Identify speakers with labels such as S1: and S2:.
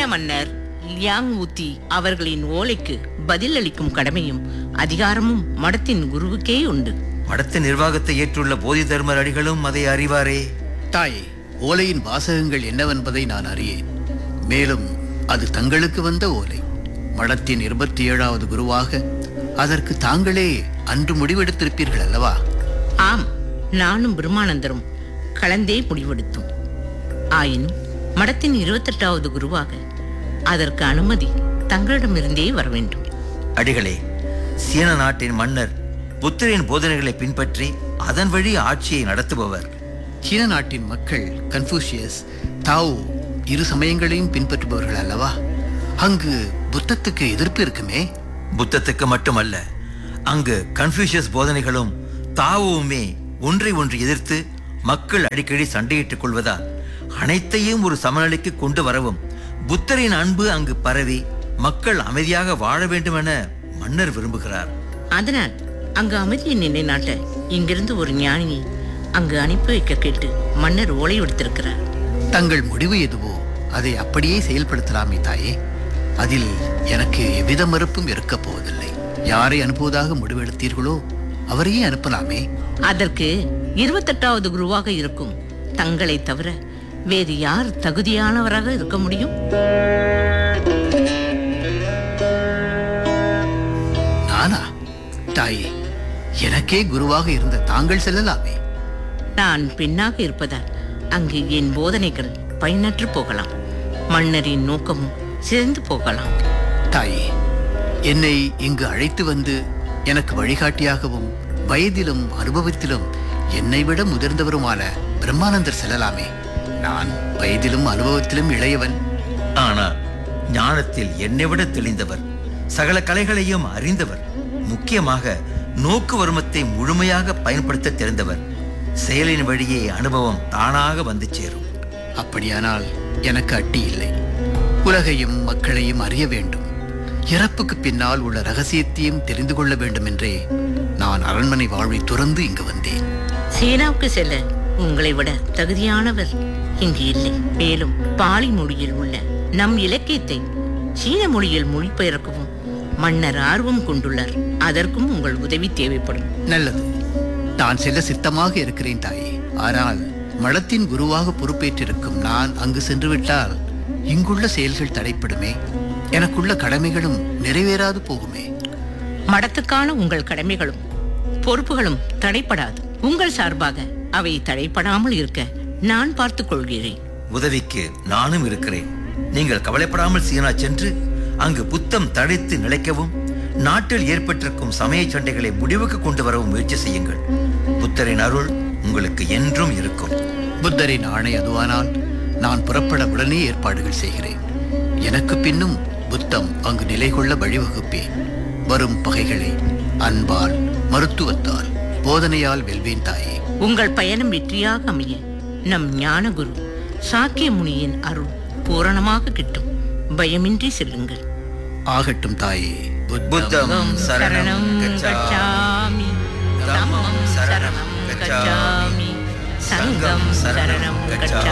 S1: மன்னர் லியாங் ஊத்தி அவர்களின் ஓலைக்கு பதில் அளிக்கும் கடமையும் அதிகாரமும் மடத்தின் குருவுக்கே உண்டு
S2: மடத்து நிர்வாகத்தை ஏற்றுள்ள போதி தர்மர் அடிகளும் அதை அறிவாரே
S3: தாயே ஓலையின் வாசகங்கள் என்னவென்பதை நான் அறியேன் மேலும் அது தங்களுக்கு வந்த ஓலை மடத்தின் இருபத்தி ஏழாவது குருவாக அதற்கு தாங்களே அன்று முடிவெடுத்திருப்பீர்கள் அல்லவா
S1: ஆம் நானும் பிரம்மானந்தரும் கலந்தே முடிவெடுத்தோம் ஆயினும் மடத்தின் இருபத்தெட்டாவது குருவாக அதற்கு அனுமதி தங்களிடமிருந்தே வர வேண்டும்
S2: அடிகளே சீன நாட்டின் மன்னர் புத்தரின் போதனைகளை பின்பற்றி அதன் வழி ஆட்சியை நடத்துபவர்
S3: சீன நாட்டின் மக்கள் கன்ஃபூஷியஸ் தாவோ இரு சமயங்களையும் பின்பற்றுபவர்கள் அல்லவா அங்கு புத்தத்துக்கு எதிர்ப்பு இருக்குமே
S2: புத்தத்துக்கு மட்டுமல்ல அங்கு கன்ஃபியூஷியஸ் போதனைகளும் தாவோவுமே ஒன்றை ஒன்று எதிர்த்து மக்கள் அடிக்கடி சண்டையிட்டுக் கொள்வதால் அனைத்தையும் ஒரு சமநிலைக்கு கொண்டு வரவும் புத்தரின் அன்பு அங்கு பரவி மக்கள் அமைதியாக வாழ வேண்டும் என மன்னர் விரும்புகிறார்
S1: அதனால் அங்கு அமைதியை நிலைநாட்ட இங்கிருந்து ஒரு ஞானியை அங்கு அனுப்பி வைக்க கேட்டு மன்னர் ஓலை விடுத்திருக்கிறார்
S3: தங்கள் முடிவு எதுவோ அதை அப்படியே செயல்படுத்தலாமே தாயே அதில் எனக்கு எவ்வித மறுப்பும் இருக்கப் போவதில்லை யாரை அனுப்புவதாக முடிவெடுத்தீர்களோ அவரையே அனுப்பலாமே
S1: அதற்கு இருபத்தெட்டாவது குருவாக இருக்கும் தங்களை தவிர வேறு யார் தகுதியானவராக இருக்க முடியும்
S3: நானா தாயே எனக்கே குருவாக இருந்த தாங்கள் செல்லலாமே
S1: நான் பெண்ணாக இருப்பதால் அங்கு என் போதனைகள் பயனற்று போகலாம் மன்னரின் நோக்கமும் சிதைந்து போகலாம்
S3: தாயே என்னை இங்கு அழைத்து வந்து எனக்கு வழிகாட்டியாகவும் வயதிலும் அனுபவத்திலும் என்னை விட முதிர்ந்தவருமான பிரம்மானந்தர் செல்லலாமே நான் வயதிலும் அனுபவத்திலும் இளையவன்
S2: ஆனால் ஞானத்தில் என்னை விட தெளிந்தவர் சகல கலைகளையும் அறிந்தவர் முக்கியமாக நோக்கு வருமத்தை முழுமையாக பயன்படுத்த தெரிந்தவர் செயலின் வழியே அனுபவம் தானாக வந்து சேரும்
S3: அப்படியானால் எனக்கு அட்டி இல்லை உலகையும் மக்களையும் அறிய வேண்டும் இறப்புக்கு பின்னால் உள்ள ரகசியத்தையும் தெரிந்து கொள்ள வேண்டும் என்றே நான் அரண்மனை வாழ்வை துறந்து இங்கு வந்தேன்
S1: சீனாவுக்கு செல்ல உங்களை விட தகுதியானவர் இங்கு இல்லை மேலும் பாலி மொழியில் உள்ள நம் இலக்கியத்தை சீன மொழியில் மொழிபெயர்க்கவும் மன்னர் ஆர்வம் கொண்டுள்ளார் அதற்கும் உங்கள் உதவி தேவைப்படும்
S3: நல்லது நான் செல்ல சித்தமாக இருக்கிறேன் தாயே ஆனால் மடத்தின் குருவாக பொறுப்பேற்றிருக்கும் நான் அங்கு சென்று விட்டால் இங்குள்ள செயல்கள் தடைப்படுமே எனக்குள்ள கடமைகளும் நிறைவேறாது போகுமே
S1: மடத்துக்கான உங்கள் கடமைகளும் பொறுப்புகளும் தடைப்படாது உங்கள் சார்பாக அவை தடைப்படாமல் இருக்க நான் பார்த்துக் கொள்கிறேன்
S2: உதவிக்கு நானும் இருக்கிறேன் நீங்கள் கவலைப்படாமல் சீனா சென்று அங்கு புத்தம் தடைத்து நிலைக்கவும் நாட்டில் ஏற்பட்டிருக்கும் சமய சண்டைகளை முடிவுக்கு கொண்டு வரவும் முயற்சி செய்யுங்கள் புத்தரின் அருள் உங்களுக்கு என்றும் இருக்கும்
S3: புத்தரின் ஆணை அதுவானால் நான் புறப்பட உடனே ஏற்பாடுகள் செய்கிறேன் எனக்கு பின்னும் புத்தம் அங்கு நிலை கொள்ள வழிவகுப்பேன் வரும் பகைகளை அன்பால் மருத்துவத்தால் போதனையால் வெல்வேன் தாயே
S1: உங்கள் பயணம் வெற்றியாக அமைய நம் ஞானகுரு சாக்கிய முனியின் அருள் பூரணமாக கிட்டும் பயமின்றி செல்லுங்கள்
S3: ஆகட்டும் தாயே
S2: புத்தம் சரணம்
S1: கச்சாமி தம்மம் சரணம் கச்சாமி சங்கம் சரணம் கச்சாமி